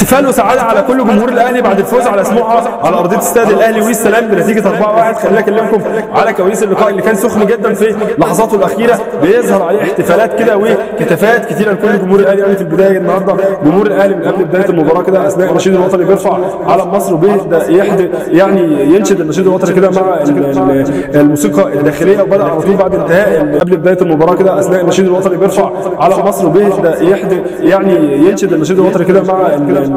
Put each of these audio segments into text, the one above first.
احتفال وسعاده على كل جمهور الاهلي بعد الفوز على سموحه على ارضيه استاد الاهلي والسلام بنتيجه 4-1 خليني اكلمكم على كواليس اللقاء اللي كان سخن جدا في لحظاته الاخيره بيظهر عليه احتفالات كده وكتافات كتيره لكل جمهور الاهلي يعني في البدايه النهارده جمهور الاهلي من قبل بدايه المباراه كده اثناء النشيد الوطني بيرفع علم مصر وبيبدا يحد يعني ينشد النشيد الوطني كده مع الموسيقى الداخليه وبدا على طول بعد انتهاء قبل بدايه المباراه كده اثناء النشيد الوطني بيرفع علم مصر وبيبدا يحد يعني ينشد النشيد الوطني كده مع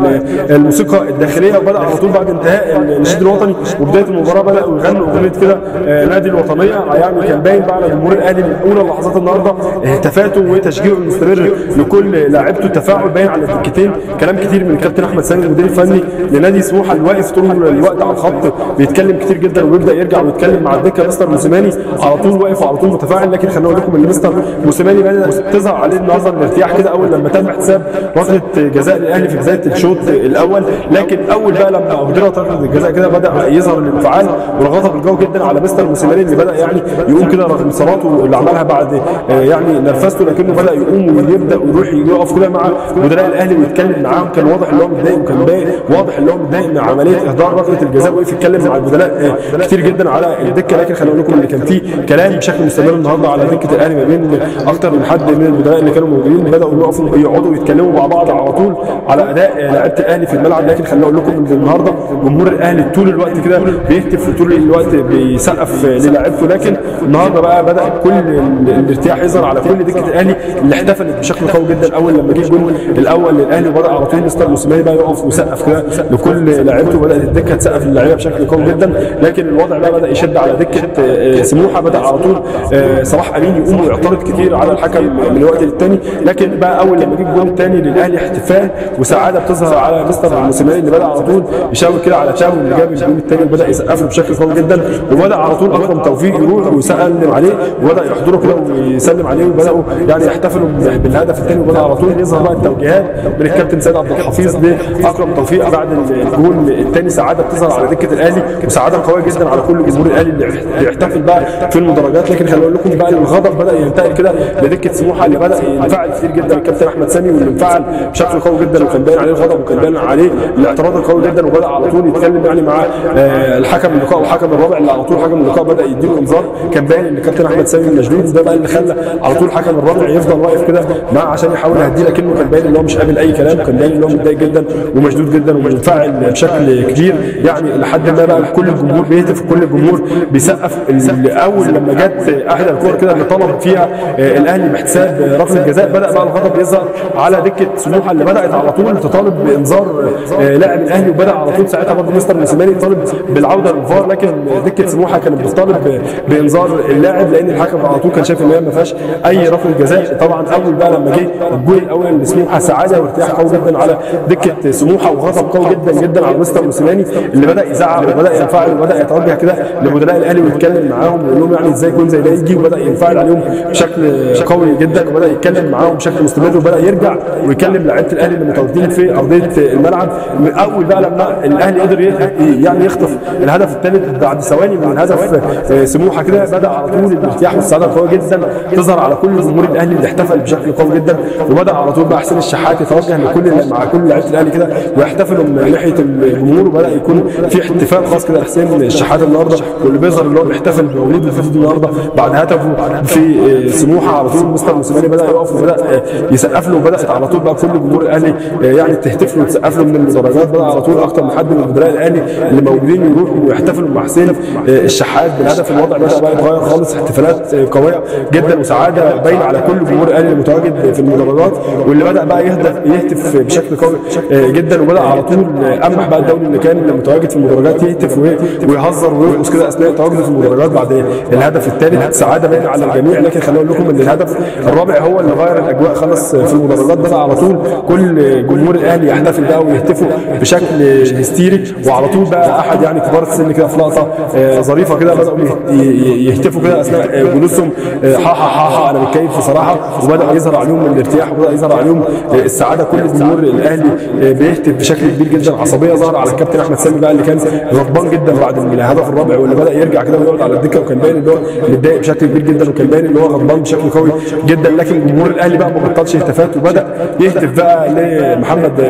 الموسيقى الداخليه وبدا على طول بعد انتهاء النشيد الوطني وبدايه المباراه بداوا يغنوا اغنيه كده نادي الوطنيه يعني كان باين بقى على جمهور الاهلي من اولى لحظات النهارده هتافاته وتشجيعه المستمر لكل لاعبته التفاعل باين على الدكتين كلام كتير من الكابتن احمد سامي المدير الفني لنادي سموحه اللي واقف طول الوقت على الخط بيتكلم كتير جدا وبيبدا يرجع ويتكلم مع الدكه مستر موسيماني على طول واقف وعلى طول متفاعل لكن خليني اقول لكم ان مستر موسيماني بدا تظهر عليه النهارده الارتياح كده اول لما تم احتساب ركله جزاء الاهلي في بدايه الشوط الاول لكن اول بقى لما اهدرت ركله الجزاء كده بدا يظهر الانفعال والغضب الجوي جدا على مستر موسيماني اللي بدا يعني يقوم كده رغم صلاته اللي عملها بعد يعني نرفزته لكنه بدا يقوم ويبدا ويروح يقف كده مع مدراء الاهلي ويتكلم معاهم كان واضح ان هو متضايق وكان باين واضح ان هو متضايق من عمليه اهدار ركله الجزاء وقف يتكلم مع البدلاء كتير جدا على الدكه لكن خليني اقول لكم ان كان في كلام بشكل مستمر النهارده على دكه الاهلي ما بين اكتر من حد من البدلاء اللي كانوا موجودين بداوا يقفوا يقعدوا يتكلموا مع بعض على طول على اداء لعيبه الاهلي في الملعب لكن خليني اقول لكم ان النهارده جمهور الاهلي طول الوقت كده بيهتف طول الوقت بيسقف للاعيبته لكن النهارده بقى بدا كل الارتياح يظهر على كل دكه الاهلي اللي احتفلت بشكل قوي جدا اول لما جه الجول الاول للاهلي وبدا على طول مستر موسيماني بقى يقف ويسقف كده لكل لعيبته بدات الدكه تسقف للعيبه بشكل قوي جدا لكن الوضع بقى بدا يشد على دكه سموحه بدا على طول صلاح امين يقوم ويعترض كتير على الحكم من وقت للتاني لكن بقى اول لما جه الجول الثاني للاهلي احتفال وسعاده بتظهر على مستر موسيماني اللي بدا على طول يشاور كده على تشاو اللي جاب الجول الثاني وبدا يسقف له بشكل قوي جدا وبدا على طول اكرم توفيق يروح ويسلم عليه وبدا يحضره كده ويسلم عليه وبداوا يعني يحتفلوا بالهدف الثاني وبدا على طول يظهر بقى التوجيهات من الكابتن سيد عبد الحفيظ لاكرم توفيق بعد الجول الثاني سعاده بتظهر على دكه الاهلي وسعاده قويه جدا على كل جمهور الاهلي اللي بيحتفل بقى في المدرجات لكن خليني اقول لكم بقى الغضب بدا ينتقل كده لدكه سموحه اللي بدا ينفعل كتير جدا الكابتن احمد سامي واللي انفعل بشكل قوي جدا وكان باين عليه الغضب وكان باين عليه الاعتراض القوي جدا وبدا على طول يتكلم يعني مع الحكم اللقاء والحكم الرابع اللي على طول حكم اللقاء بدا يديله انذار كان باين ان الكابتن احمد سامي مشدود وده بقى اللي خلى على طول حكم الرابع يفضل واقف كده مع عشان يحاول يهديه لكنه كان باين ان هو مش قابل اي كلام وكان باين ان هو متضايق جدا ومشدود جدا ومنفعل بشكل كبير يعني لحد ما بقى كل الجمهور بيهتف وكل الجمهور بيسقف اول لما جت احدى الكور كده اللي طلب فيها الاهلي باحتساب ركله الجزاء بدا بقى الغضب يظهر على دكه سموحه اللي بدات على طول تطالب بانذار لاعب الاهلي وبدا على طول ساعتها برضه مستر موسيماني طالب بالعوده للفار لكن دكه سموحه كانت بتطالب بانذار اللاعب لان الحكم على طول كان شايف ان هي ما فيهاش اي ركله جزاء طبعا اول بقى لما جه الجول الاول لسموحه سعاده وارتياح قوي جدا على دكه سموحه وغضب قوي جدا جدا على مستر موسيماني اللي بدا يزعق وبدا ينفعل وبدا يتوجه كده لمدراء الاهلي ويتكلم معاهم ويقول لهم يعني ازاي جول زي ده يجي وبدا ينفعل عليهم بشكل قوي جدا وبدا يتكلم معاهم بشكل مستمر وبدا يرجع ويكلم لعيبه الاهلي اللي متواجدين في ارضيه الملعب من اول بقى لما الاهلي قدر يعني يخطف الهدف الثالث بعد ثواني من هدف سموحه كده بدا على طول الارتياح والسعاده القويه جدا تظهر على كل جمهور الاهلي اللي احتفل بشكل قوي جدا وبدا على طول بقى حسين الشحات يتوجه لكل مع كل لعيبه الاهلي كده ويحتفلوا من ناحيه الجمهور وبدا يكون في احتفال خاص كده لحسين الشحات النهارده واللي بيظهر اللي هو بيحتفل بمولود الفتيد النهارده بعد هدفه في سموحه على طول مستر موسيماني بدا يقف وبدا يسقف له وبدات على طول بقى كل جمهور الاهلي يعني تهتف له وتسقف له من المدرجات بدا على طول اكتر من حد من مدراء الاهلي اللي موجودين يروحوا ويحتفلوا مع حسين الشحات بالهدف الوضع بدا بقى يتغير خالص احتفالات قويه جدا وسعاده باينه على كل جمهور الاهلي المتواجد في المدرجات واللي بدا بقى يهدف يهتف بشكل قوي جدا وبدا على طول امح بقى الدولي اللي كان متواجد في المدرجات يهتف ويهزر ويرقص كده اثناء تواجده في المدرجات بعد الهدف الثالث سعاده باينه على الجميع لكن خليني اقول لكم ان الهدف الرابع هو اللي غير الاجواء خالص في المدرجات بدا على طول كل جمهور الاهلي يحتفل بقى ويهتفوا بشكل هستيري وعلى طول بقى احد يعني كبار السن كده في لقطه ظريفه كده بداوا يهتفوا كده اثناء جلوسهم حا حا حا حا انا متكيف بصراحه وبدا يظهر عليهم الارتياح وبدا يظهر عليهم السعاده كل جمهور الاهلي بيهتف بشكل كبير جدا عصبيه ظهر على الكابتن احمد سامي بقى اللي كان غضبان جدا بعد الهدف الرابع واللي بدا يرجع كده ويقعد على الدكه وكان باين ان هو متضايق بشكل كبير جدا وكان باين ان هو غضبان بشكل قوي جدا لكن جمهور الاهلي بقى ما بطلش هتافات وبدا يهتف بقى لمحمد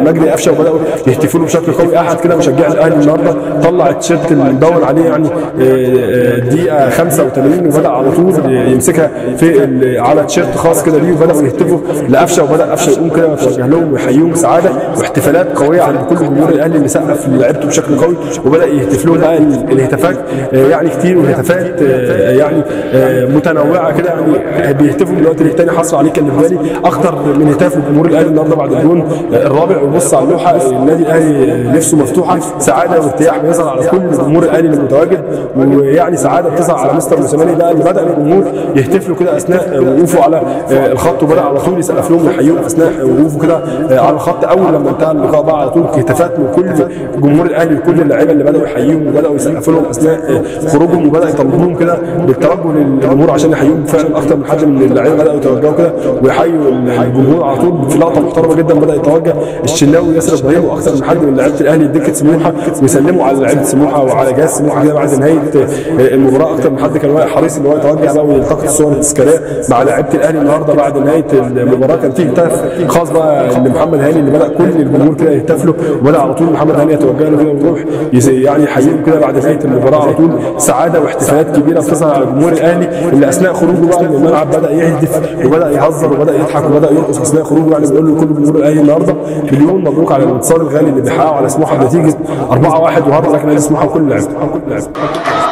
مجدي قفشه وبداوا يهتفوا له بشكل قوي احد كده مشجعي الاهلي النهارده طلع التيشيرت اللي مدور عليه يعني دقيقه 85 وبدا على طول يمسكها في على تيشيرت خاص كده ليه وبداوا يهتفوا لقفشه وبدا قفشه يقوم كده ويتوجه لهم ويحييهم بسعاده واحتفالات قويه عند كل جمهور الاهلي اللي سقف لعبته بشكل قوي وبدا يهتف لهم بقى الهتافات يعني كتير والهتافات يعني متنوعه كده يعني بيهتفوا دلوقتي الثاني حصل عليه كان بالي اكتر من هتاف جمهور الاهلي النهارده بعد الجون الرابع وبص على اللوحه النادي الاهلي نفسه مفتوحه سعاده وارتياح بيظهر على كل جمهور الاهلي اللي متواجد ويعني سعاده بتظهر على مستر موسيماني بقى اللي بدا الجمهور يهتف له كده اثناء وقوفه على الخط وبدا على طول يسقف لهم ويحييهم اثناء وقوفه كده على الخط اول لما انتهى اللقاء بقى على طول هتافات من كل جمهور الاهلي وكل اللعيبه اللي بداوا يحييهم وبداوا يسقفوا لهم اثناء خروجهم وبدا يطلبوهم كده بالتوجه للجمهور عشان يحييهم فعلا اكتر من حد من اللعيبه بداوا يتوجهوا كده ويحيوا الجمهور على طول في لقطه محترمه جدا بدا يتوجه الشناوي ياسر ابراهيم واكثر من حد من لعيبه الاهلي دكه سموحه ويسلموا على لعيبه سموحه وعلى جهاز سموحه كده بعد نهايه المباراه اكثر من حد كان حريص ان هو يتوجه بقى ويلتقط الصور التذكاريه مع لعيبه الاهلي النهارده بعد نهايه المباراه كان في هتاف خاص بقى لمحمد هاني اللي بدا كل الجمهور كده يهتف له وبدا على طول محمد هاني يتوجه له كده ويروح يعني يحييهم كده بعد نهايه المباراه على طول سعاده واحتفالات كبيره بتظهر على جمهور الاهلي اللي اثناء خروجه بقى من الملعب بدا يهدف وبدا يهزر وبدا يضحك وبدا يرقص اثناء خروجه يعني بيقول له كل جمهور الاهلي النهارده مليون مبروك على الانتصار الغالي اللي بيحققه على سموحه بنتيجه 4-1 وهارد لك نادي سموحه وكل لعيبته